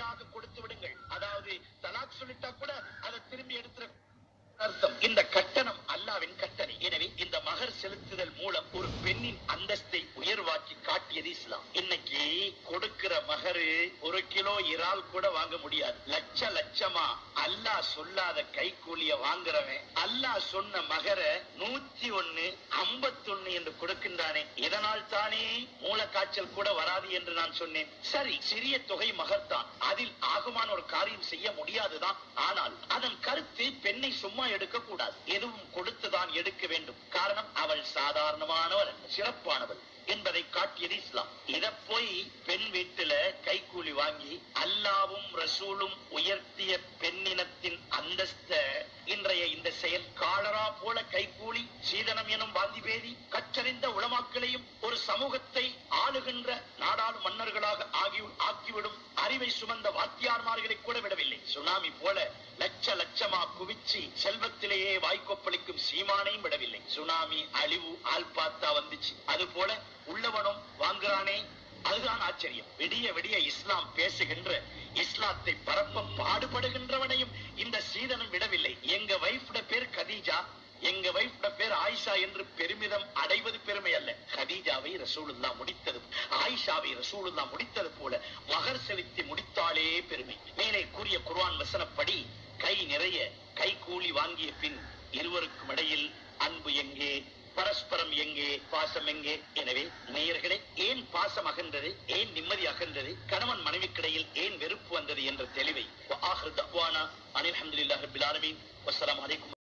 மகராக கொடுத்து விடுங்கள் அதாவது தலாக் சொல்லிட்டா கூட அதை திரும்பி எடுத்துற அர்த்தம் இந்த கட்டணம் அல்லாவின் கட்டளை எனவே இந்த மகர் செலுத்துதல் மூலம் ஒரு பெண்ணின் அந்தஸ்தை உயர்வாக்கி காட்டியது இஸ்லாம் இன்னைக்கு கொடுக்கிற மகரு ஒரு கிலோ இறால் கூட வாங்க முடியாது லட்ச லட்சமா அல்லாஹ் சொல்லாத கைக்கூலிய வாங்குறவன் அல்லாஹ் சொன்ன மகர நூத்தி ஒன்னு ஐம்பத்தொன்னு என்று கொடுக்கின்றானே இதனால் தானே மூலக்காய்ச்சல் கூட வராது என்று நான் சொன்னேன் சரி சிறிய தொகை மகர்தான் அதில் ஆகுமான ஒரு காரியம் செய்ய முடியாதுதான் ஆனால் அதன் கருத்து பெண்ணை சும்மா எடுக்க கூடாது எதுவும் கொடுத்துதான் எடுக்க வேண்டும் காரணம் அவள் சாதாரணமானவள் அல்ல, சிறப்பானவள் என்பதை காட்டியது இஸ்லாம் இத போய் பெண் வீட்டுல கைக்கூலி வாங்கி அல்லாவும் ரசூலும் உயர்த்திய பெண்ணினத்தின் அந்தஸ்த இன்றைய இந்த செயல் காலரா போல கைக்கூலி சீதனம் எனும் வாந்தி பேதி கற்றறிந்த உளமாக்களையும் ஒரு சமூகத்தை ஆளுகின்ற நாடாளு மன்னர்களாக ஆகி ஆக்கிவிடும் அறிவை சுமந்த வாத்தியார்மார்களை கூட விடவில்லை சுனாமி போல லட்ச லட்சமா குவிச்சு செல்வத்திலேயே வாய்க்கொப்பளிக்கும் சீமானையும் விடவில்லை சுனாமி அழிவு ஆள் பார்த்தா வந்துச்சு அது போல உள்ளவனும் வாங்குறானே அதுதான் ஆச்சரியம் விடிய விடிய இஸ்லாம் பேசுகின்ற இஸ்லாத்தை பரப்ப பாடுபடுகின்றவனையும் இந்த சீதனம் விடவில்லை எங்க வைஃப்ட பேர் கதீஜா எங்க வைஃப்ட பேர் ஆயிஷா என்று பெருமிதம் அடைவது பெருமை அல்ல கதீஜாவை ரசூலுல்லா முடித்தது ஆயிஷாவை ரசூலுல்லா முடித்தது போல மகர் செலுத்தி முடித்தாலே பெருமை மேலே கூறிய குர்ஆன் வசனப்படி கை நிறைய கை கூலி வாங்கிய பின் இருவருக்கும் இடையில் அன்பு எங்கே பரஸ்பரம் எங்கே பாசம் எங்கே எனவே நேயர்களே ஏன் பாசம் அகன்றது ஏன் நிம்மதி அகன்றது கணவன் மனைவிக்கிடையில் ஏன் வெறுப்பு வந்தது என்ற தெளிவை அனில் அஹமதுல்லாஹ் ரபில் ஆலமீன் வஸ்ஸலாமு அலைக்கும்